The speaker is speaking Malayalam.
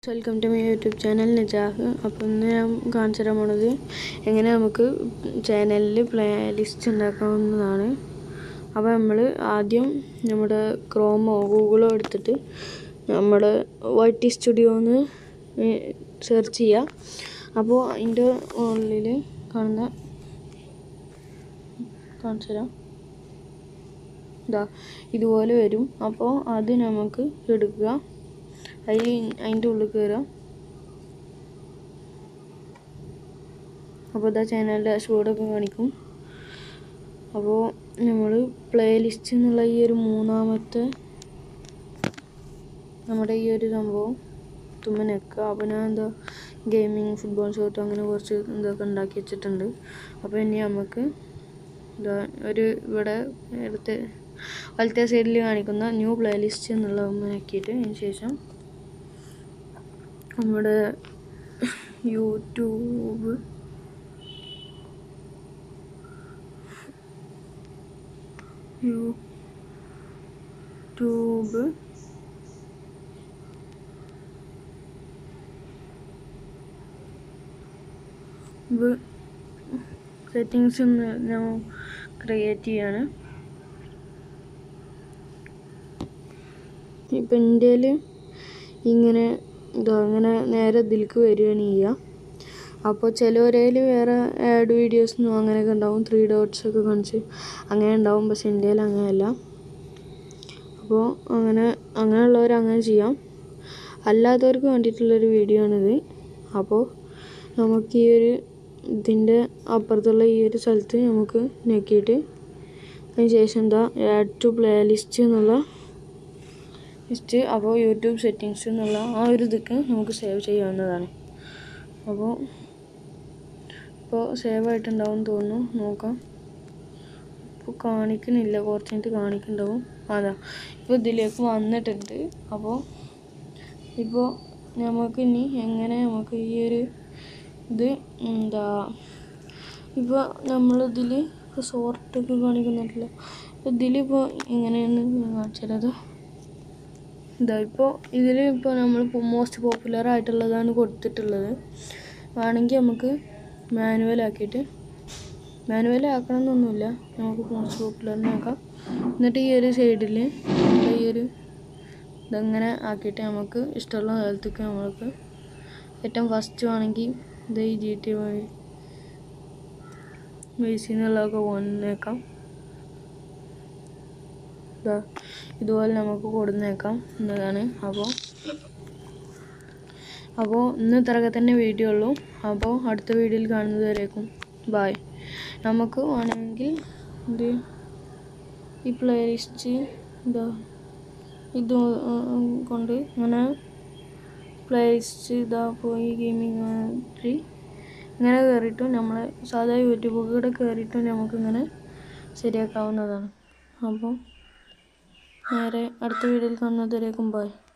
welcome to my YouTube channel Nijah അപ്പോൾ ഇന്ന് ഞാൻ കാണിച്ചു തരാൻ പോണത് എങ്ങനെ നമുക്ക് ചാനലിൽ പ്ലേ ലിസ്റ്റ് ഉണ്ടാക്കാവുന്നതാണ് അപ്പോൾ നമ്മൾ ആദ്യം നമ്മുടെ ക്രോമോ ഗൂഗിളോ എടുത്തിട്ട് നമ്മുടെ വൈറ്റി സ്റ്റുഡിയോ എന്ന് സെർച്ച് ചെയ്യുക അപ്പോൾ അതിൻ്റെ ഉള്ളിൽ കാണുന്ന കാണിച്ചു തരാം ഇതാ ഇതുപോലെ വരും അപ്പോൾ അത് നമുക്ക് എടുക്കുക അതിൽ അതിൻ്റെ ഉള്ളിൽ കയറുക അപ്പോൾ ഇതാ ചാനൽ ഡാഷ്ബോർഡൊക്കെ കാണിക്കും അപ്പോൾ നമ്മൾ പ്ലേ ലിസ്റ്റ് എന്നുള്ള ഈ ഒരു മൂന്നാമത്തെ നമ്മുടെ ഈ ഒരു സംഭവം തുമ്മ നിൽക്കുക അപ്പോൾ ഞാൻ എന്താ ഗെയിമിങ് ഫുട്ബോൾ ഷോട്ട് അങ്ങനെ കുറച്ച് ഇതൊക്കെ ഉണ്ടാക്കി വെച്ചിട്ടുണ്ട് അപ്പോൾ ഇനി നമുക്ക് ഇതാ ഒരു ഇവിടെ എടുത്ത് വലത്തെ സൈഡിൽ കാണിക്കുന്ന ന്യൂ പ്ലേലിസ്റ്റ് എന്നുള്ള ആക്കിയിട്ട് അതിന് ശേഷം നമ്മുടെ യൂട്യൂബ് യൂട്യൂബ് സെറ്റിങ്സ് ഞാൻ ക്രിയേറ്റ് ചെയ്യാണ് ഇപ്പം ഇന്ത്യയിൽ ഇങ്ങനെ ഇതാ ഇങ്ങനെ നേരെ ഇതിലേക്ക് വരികയാണ് ചെയ്യുക അപ്പോൾ ചിലവരേൽ വേറെ ആഡ് വീഡിയോസൊന്നും അങ്ങനെയൊക്കെ ഉണ്ടാവും ത്രീ ഡോട്ട്സ് ഒക്കെ കാണിച്ച് അങ്ങനെ ഉണ്ടാവും പക്ഷെ ഇന്ത്യയിൽ അങ്ങനെയല്ല അപ്പോൾ അങ്ങനെ അങ്ങനെയുള്ളവർ അങ്ങനെ ചെയ്യാം അല്ലാത്തവർക്ക് വേണ്ടിയിട്ടുള്ളൊരു വീഡിയോ ആണിത് അപ്പോൾ നമുക്ക് ഈ ഒരു ഇതിൻ്റെ അപ്പുറത്തുള്ള ഈ ഒരു സ്ഥലത്ത് നമുക്ക് ഞെക്കിയിട്ട് അതിന് ശേഷം എന്താ ആഡ് ടു പ്ലേ ലിസ്റ്റ് എന്നുള്ള ലിസ്റ്റ് അപ്പോൾ യൂട്യൂബ് സെറ്റിങ്സ് എന്നുള്ള ആ ഒരു ഇതൊക്കെ നമുക്ക് സേവ് ചെയ്യാവുന്നതാണ് അപ്പോൾ ഇപ്പോൾ സേവ് ആയിട്ടുണ്ടാവും തോന്നുന്നു നോക്കാം ഇപ്പോൾ കാണിക്കുന്നില്ല കുറച്ച് കഴിഞ്ഞിട്ട് കാണിക്കുന്നുണ്ടാവും അതാ ഇപ്പോൾ ഇതിലേക്ക് വന്നിട്ടുണ്ട് അപ്പോൾ ഇപ്പോൾ നമുക്ക് ഇനി എങ്ങനെ നമുക്ക് ഈ ഒരു ഇത് എന്താ ഇപ്പോൾ നമ്മളിതിൽ ഇപ്പോൾ സോർട്ടൊക്കെ കാണിക്കുന്നുണ്ടല്ലോ ഇതിലിപ്പോൾ എങ്ങനെയാണ് കാണിച്ചത് ഇതാ ഇപ്പോൾ ഇതിൽ ഇപ്പോൾ നമ്മൾ മോസ്റ്റ് പോപ്പുലർ ആയിട്ടുള്ളതാണ് കൊടുത്തിട്ടുള്ളത് വേണമെങ്കിൽ നമുക്ക് മാനുവൽ ആക്കിയിട്ട് മാനുവൽ ആക്കണം എന്നൊന്നുമില്ല നമുക്ക് മോസ്റ്റ് പോപ്പുലറിനെ ആക്കാം എന്നിട്ട് ഈ ഒരു സൈഡിൽ ഈ ഒരു ഇതങ്ങനെ ആക്കിയിട്ട് നമുക്ക് ഇഷ്ടമുള്ള സ്ഥലത്തേക്ക് നമ്മൾക്ക് ഏറ്റവും ഫസ്റ്റ് വേണമെങ്കിൽ ഇത് ഈ ജി ടി വഴി ബേസിൽ നിന്നുള്ളതൊക്കെ കൊണ്ടുവന്നേക്കാം ഇതാ ഇതുപോലെ നമുക്ക് കൊടുന്നേക്കാം എന്നതാണ് അപ്പോൾ അപ്പോൾ ഇന്ന് ഇത്രയൊക്കെ തന്നെ വീഡിയോ ഉള്ളൂ അപ്പോൾ അടുത്ത വീഡിയോയിൽ കാണുന്നത് വരേക്കും ബായ് നമുക്ക് വേണമെങ്കിൽ ഇത് ഈ പ്ലേലിസ്റ്റ് ഇതാ ഇത് കൊണ്ട് ഇങ്ങനെ പ്ലേലിസ്റ്റ് ഇതാ പോയി ഗെയിമിങ് ആയി ഇങ്ങനെ കയറിയിട്ടും നമ്മൾ സാധാ യൂട്യൂബ് കൂടെ കയറിയിട്ടും നമുക്കിങ്ങനെ ശരിയാക്കാവുന്നതാണ് അപ്പോൾ നേരെ അടുത്ത വീഡിയോയിൽ കാണുന്നതുവരേക്കും ബൈ